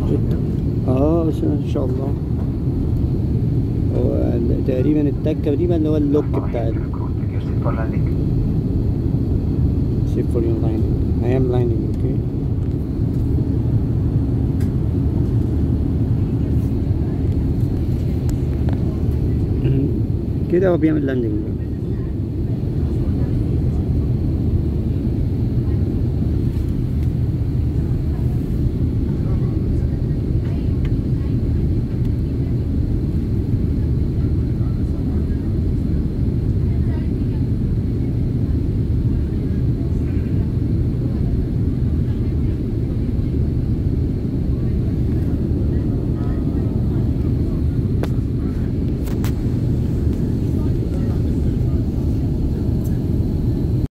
جدا اه ان شاء الله هو تقريبا التكه دي بقى اللي هو اللوك بتاع سيف فور يور لايننج I am lining okay كده هو بيعمل لاندنج